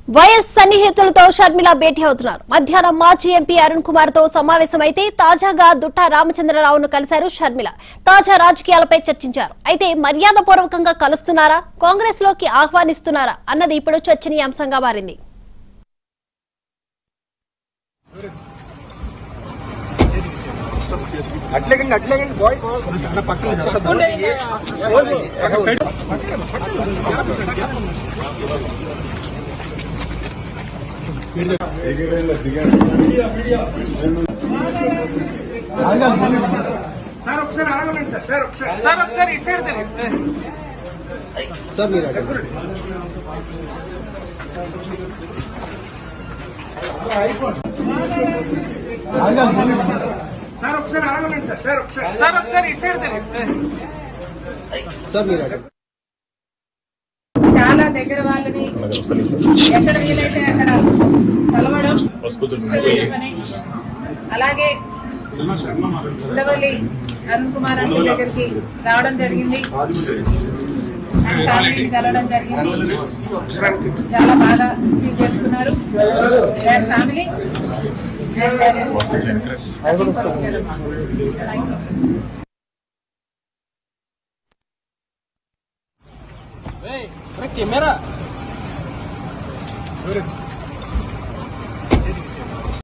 YS సన్నిహితులతో Sharmila భేటీ అవుతున్నారు మధ్యాహ్నం మాజీ ఎంపీ అరుణ్ కుమార్ తో సమావేశమైతే తాజాగా దుట్టా రామచంద్రరావును కలిశారు షర్మిల తాజా రాజకీయాలపై చర్చించారు అయితే మర్యాదపూర్వకంగా కలుస్తున్నారా కాంగ్రెస్ లోకి ఆహ్వానిస్తున్నారా అన్నది ఇప్పుడు చర్చనీయాంశంగా మారింది అట్లేకండి అట్లేకండి బాయ్స్ సార్ ఒకసారి ఆగమండి సార్ సార్ ఒకసారి సార్ ఒకసారి ఇటు సైడ్ తిరిగి. సార్ మీరు అక్కడ. సార్ ఒకసారి ఆగమండి సార్ సార్ ఒకసారి సార్ ఒకసారి ఇటు సైడ్ తిరిగి. సార్ మీరు అక్కడ. చాలా దగ్గర వాళ్ళని ఎక్కడ వీలైతే అక్కడ కలవడం ఇష్టలేదని అలాగే ఉండవల్లి అరుణ్ కుమార్ అంటి దగ్గరికి రావడం జరిగింది ఆయన ఫ్యామిలీని కలవడం జరిగింది చాలా బాగా రిసీవ్ చేసుకున్నారు ఫ్యామిలీ కెమెరా